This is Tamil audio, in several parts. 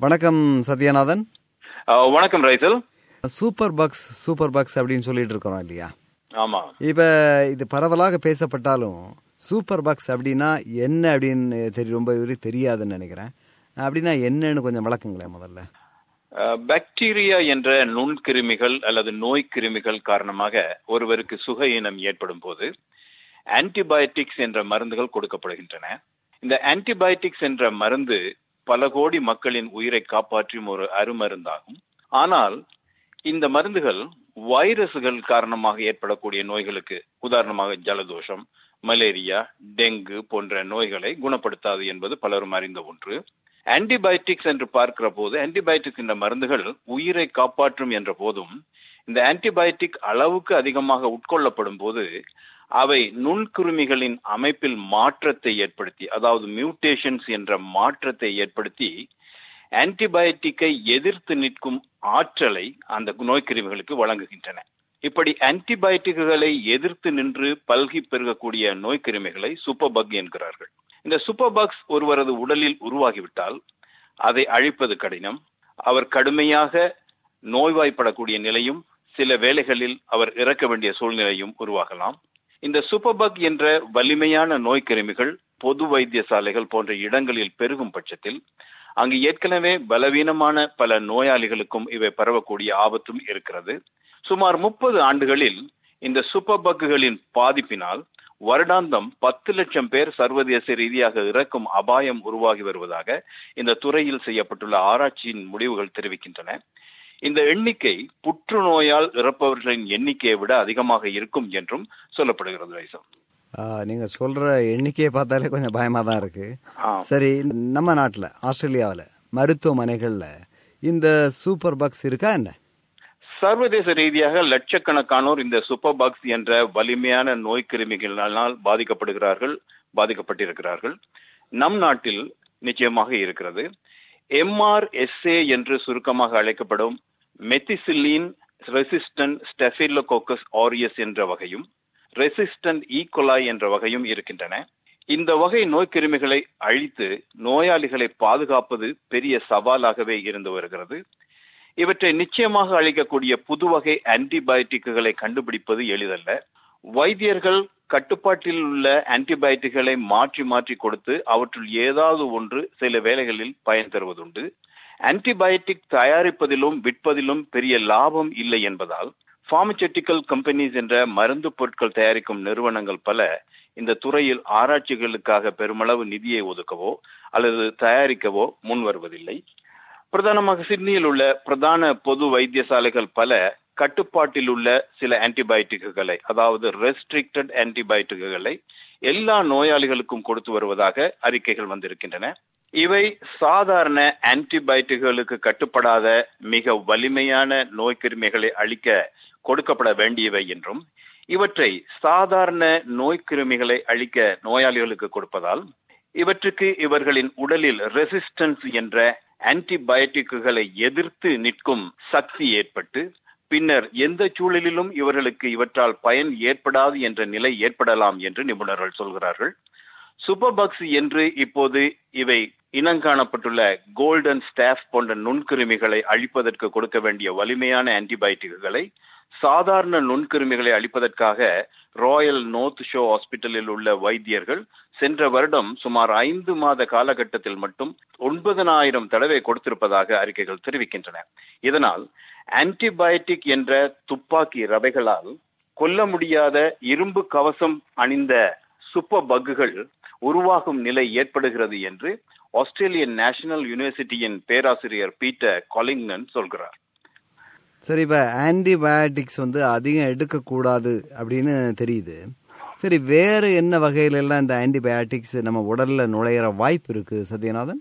வணக்கம் சத்யநாதன் அஹ், வணக்கம் Raisal super bugs super bugs அப்படின்னு சொல்லிட்டு இருக்கிறோம் இல்லையா ஆமா இப்ப இது பரவலாக பேசப்பட்டாலும் சூப்பர் பக்ஸ் அப்படின்னா என்ன அப்படின்னு தெரி ரொம்ப பேருக்கு தெரியாதுன்னு நினைக்கிறேன் அப்படின்னா என்னன்னு கொஞ்சம் விளக்குங்களேன் முதல்ல அஹ், பாக்டீரியா என்ற நுண்கிருமிகள் அல்லது நோய் கிருமிகள் காரணமாக ஒருவருக்கு சுகையினம் ஏற்படும் போது ஆன்டிபயோட்டிக்ஸ் என்ற மருந்துகள் கொடுக்கப்படுகின்றன இந்த ஆன்டிபயோட்டிக்ஸ் என்ற மருந்து பல கோடி மக்களின் உயிரை காப்பாற்றும் ஒரு அருமருந்தாகும் ஆனால் இந்த மருந்துகள் வைரஸ்கள் காரணமாக ஏற்படக்கூடிய நோய்களுக்கு உதாரணமாக ஜலதோஷம் மலேரியா டெங்கு போன்ற நோய்களை குணப்படுத்தாது என்பது பலரும் அறிந்த ஒன்று ஆன்டிபயோட்டிக்ஸ் என்று பார்க்கிற போது ஆன்டிபயோட்டிக்ஸ் என்ற மருந்துகள் உயிரை காப்பாற்றும் என்ற போதும் இந்த ஆன்டிபயோட்டிக் அளவுக்கு அதிகமாக உட்கொள்ளப்படும் போது அவை நுண்கிருமிகளின் அமைப்பில் மாற்றத்தை ஏற்படுத்தி அதாவது மியூட்டேஷன்ஸ் என்ற மாற்றத்தை ஏற்படுத்தி ஆன்டிபயோட்டிக்கை எதிர்த்து நிற்கும் ஆற்றலை அந்த நோய்க்கிருமிகளுக்கு வழங்குகின்றன இப்படி ஆன்டிபயோட்டிக்குகளை எதிர்த்து நின்று பல்கி பெருகக்கூடிய நோய்க்கிருமிகளை சூப்பர் பக் என்கிறார்கள் இந்த சூப்பர் பக்ஸ் ஒருவரது உடலில் உருவாகிவிட்டால் அதை அழிப்பது கடினம் அவர் கடுமையாக நோய்வாய்ப்படக்கூடிய நிலையும் சில வேளைகளில் அவர் இறக்க வேண்டிய சூழ்நிலையும் உருவாகலாம் இந்த சூப்பர் பக் என்ற வலிமையான நோய்க்கிருமிகள் பொது வைத்தியசாலைகள் போன்ற இடங்களில் பெருகும் பட்சத்தில் அங்கு ஏற்கனவே பலவீனமான பல நோயாளிகளுக்கும் இவை பரவக்கூடிய ஆபத்தும் இருக்கிறது சுமார் முப்பது ஆண்டுகளில் இந்த சூப்பர் பக்குகளின் பாதிப்பினால் வருடாந்தம் பத்து லட்சம் பேர் சர்வதேச ரீதியாக இறக்கும் அபாயம் உருவாகி வருவதாக இந்த துறையில் செய்யப்பட்டுள்ள ஆராய்ச்சியின் முடிவுகள் தெரிவிக்கின்றன இந்த எண்ணிக்கை புற்றுநோயால் இறப்பவர்களின் எண்ணிக்கையை விட அதிகமாக இருக்கும் என்றும் சொல்லப்படுகிறது ரைசம் ஆ, நீங்க சொல்ற எண்ணிக்கையை பார்த்தாலே கொஞ்சம் பயமா தான் இருக்கு ஆ. சரி நம்ம நாட்டுல ஆஸ்திரேலியாவில் மருத்துவமனைகள்ல இந்த சூப்பர் பக்ஸ் இருக்கா என்ன சர்வதேச ரீதியாக லட்சக்கணக்கானோர் இந்த சூப்பர் பாக்ஸ் என்ற வலிமையான நோய் கிருமிகளினால் பாதிக்கப்படுகிறார்கள் பாதிக்கப்பட்டிருக்கிறார்கள் நம் நாட்டில் நிச்சயமாக இருக்கிறது எம்ஆர்எஸ்ஏ என்று சுருக்கமாக அழைக்கப்படும் மெத்திசிலின் ரெசிஸ்டன்ட் ஸ்டெஃபிலோகோக்கஸ் ஆரியஸ் என்ற வகையும் ரெசிஸ்டன்ட் ஈகோலாய் என்ற வகையும் இருக்கின்றன இந்த வகை நோய்க்கிருமிகளை அழித்து நோயாளிகளை பாதுகாப்பது பெரிய சவாலாகவே இருந்து வருகிறது இவற்றை நிச்சயமாக அளிக்கக்கூடிய புது வகை ஆன்டிபயோட்டிக்குகளை கண்டுபிடிப்பது எளிதல்ல வைத்தியர்கள் கட்டுப்பாட்டில் உள்ள ஆன்டிபயோட்டிக்குகளை மாற்றி மாற்றி கொடுத்து அவற்றுள் ஏதாவது ஒன்று சில வேளைகளில் பயன் தருவதுண்டு ஆன்டிபயோட்டிக் தயாரிப்பதிலும் விற்பதிலும் பெரிய லாபம் இல்லை என்பதால் பார்மசூட்டிக்கல் கம்பெனிஸ் என்ற மருந்து பொருட்கள் தயாரிக்கும் நிறுவனங்கள் பல இந்த துறையில் ஆராய்ச்சிகளுக்காக பெருமளவு நிதியை ஒதுக்கவோ அல்லது தயாரிக்கவோ முன் வருவதில்லை பிரதானமாக சிட்னியில் உள்ள பிரதான பொது வைத்தியசாலைகள் பல கட்டுப்பாட்டில் உள்ள சில ஆன்டிபயோட்டிக்குகளை அதாவது ரெஸ்ட்ரிக்டட் ஆன்டிபயோட்டிக்குகளை எல்லா நோயாளிகளுக்கும் கொடுத்து வருவதாக அறிக்கைகள் வந்திருக்கின்றன இவை சாதாரண ஆன்டிபயோட்டிக்குகளுக்கு கட்டுப்படாத மிக வலிமையான நோய்க்கிருமிகளை அழிக்க கொடுக்கப்பட வேண்டியவை என்றும் இவற்றை சாதாரண நோய்க்கிருமிகளை அழிக்க நோயாளிகளுக்கு கொடுப்பதால் இவற்றுக்கு இவர்களின் உடலில் ரெசிஸ்டன்ஸ் என்ற ஆன்டிபயோட்டிக்குகளை எதிர்த்து நிற்கும் சக்தி ஏற்பட்டு பின்னர் எந்த சூழலிலும் இவர்களுக்கு இவற்றால் பயன் ஏற்படாது என்ற நிலை ஏற்படலாம் என்று நிபுணர்கள் சொல்கிறார்கள் சூப்பர்பக்ஸ் என்று இப்போது இவை இனங்காணப்பட்டுள்ள கோல்டன் ஸ்டாஃப் போன்ற நுண்கிருமிகளை அழிப்பதற்கு கொடுக்க வேண்டிய வலிமையான ஆன்டிபயோட்டிக்குகளை சாதாரண நுண்கிருமிகளை அழிப்பதற்காக ராயல் நோர்த் ஷோ ஹாஸ்பிட்டலில் உள்ள வைத்தியர்கள் சென்ற வருடம் சுமார் ஐந்து மாத காலகட்டத்தில் மட்டும் ஒன்பதனாயிரம் தடவை கொடுத்திருப்பதாக அறிக்கைகள் தெரிவிக்கின்றன இதனால் ஆன்டிபயோட்டிக் என்ற துப்பாக்கி ரவைகளால் கொல்ல முடியாத இரும்பு கவசம் அணிந்த சூப்பர் பக்குகள் உருவாகும் நிலை ஏற்படுகிறது என்று ஆஸ்திரேலியன் நேஷனல் யூனிவர்சிட்டியின் பேராசிரியர் பீட்டர் கொலிங்னன் சொல்கிறார் சரி இப்போ ஆன்டிபயோட்டிக்ஸ் வந்து அதிகம் எடுக்கக்கூடாது அப்படின்னு தெரியுது சரி வேறு என்ன வகையில எல்லாம் இந்த ஆன்டிபயோட்டிக்ஸ் நம்ம உடல்ல நுழையிற வாய்ப்பு இருக்கு சத்யநாதன்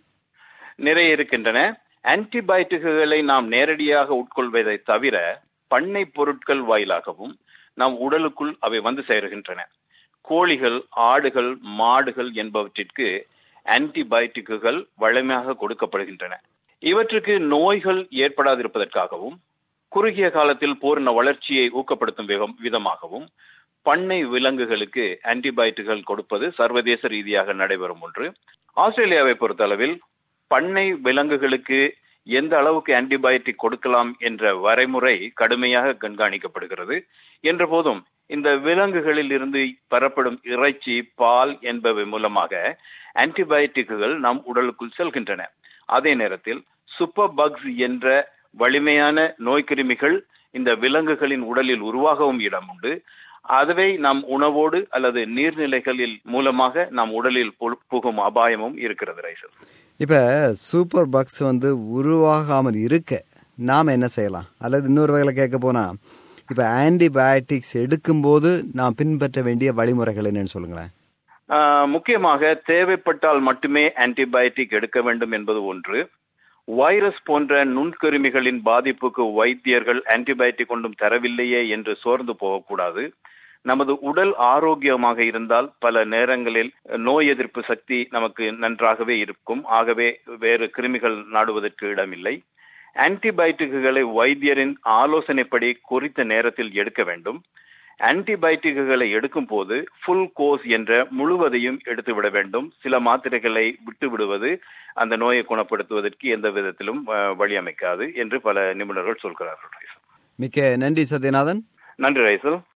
நிறைய இருக்கின்றன ஆன்டிபயோட்டிக்குகளை நாம் நேரடியாக உட்கொள்வதை தவிர பண்ணை பொருட்கள் வாயிலாகவும் நம் உடலுக்குள் அவை வந்து சேருகின்றன கோழிகள் ஆடுகள் மாடுகள் என்பவற்றிற்கு ஆன்டிபயோட்டிக்குகள் வழமையாக கொடுக்கப்படுகின்றன இவற்றுக்கு நோய்கள் ஏற்படாதிருப்பதற்காகவும் குறுகிய காலத்தில் பூர்ண வளர்ச்சியை ஊக்கப்படுத்தும் விதம் விதமாகவும் பண்ணை விலங்குகளுக்கு ஆன்டிபயோட்டிக்குகள் கொடுப்பது சர்வதேச ரீதியாக நடைபெறும் ஒன்று ஆஸ்திரேலியாவை பொறுத்தளவில் பண்ணை விலங்குகளுக்கு எந்த அளவுக்கு ஆன்டிபயோட்டிக் கொடுக்கலாம் என்ற வரைமுறை கடுமையாக கண்காணிக்கப்படுகிறது என்ற போதும் இந்த விலங்குகளில் இருந்து பெறப்படும் இறைச்சி பால் என்பவை மூலமாக ஆன்டிபயோட்டிக்குகள் நம் உடலுக்குள் செல்கின்றன அதே நேரத்தில் சூப்பர் பக்ஸ் என்ற வலிமையான நோய்க்கிருமிகள் இந்த விலங்குகளின் உடலில் உருவாகவும் இடம் உண்டு அதுவே நம் உணவோடு அல்லது நீர்நிலைகளில் மூலமாக நம் உடலில் புகும் அபாயமும் இருக்கிறது ரைசல் இப்ப சூப்பர் பக்ஸ் வந்து உருவாகாமல் இருக்க நாம் என்ன செய்யலாம் அல்லது இன்னொரு வகையில் கேட்க போனா இப்ப ஆன்டிபயோட்டிக்ஸ் எடுக்கும்போது நாம் பின்பற்ற வேண்டிய வழிமுறைகள் என்னன்னு சொல்லுங்களேன் முக்கியமாக தேவைப்பட்டால் மட்டுமே ஆன்டிபயோட்டிக் எடுக்க வேண்டும் என்பது ஒன்று வைரஸ் போன்ற நுண்கிருமிகளின் பாதிப்புக்கு வைத்தியர்கள் ஆன்டிபயோட்டிக் கொண்டும் தரவில்லையே என்று சோர்ந்து போகக்கூடாது நமது உடல் ஆரோக்கியமாக இருந்தால் பல நேரங்களில் நோய் எதிர்ப்பு சக்தி நமக்கு நன்றாகவே இருக்கும் ஆகவே வேறு கிருமிகள் நாடுவதற்கு இடமில்லை ஆன்டிபயோட்டிக்குகளை வைத்தியரின் ஆலோசனைப்படி குறித்த நேரத்தில் எடுக்க வேண்டும் ஆன்டிபயோட்டிக்குகளை எடுக்கும் போது ஃபுல் கோர்ஸ் என்ற முழுவதையும் எடுத்து விட வேண்டும் சில மாத்திரைகளை விட்டு விடுவது அந்த நோயை குணப்படுத்துவதற்கு எந்த விதத்திலும் வழி அமைக்காது என்று பல நிபுணர்கள் சொல்கிறார்கள் மிக்க நன்றி சத்யநாதன் நன்றி ரைசல்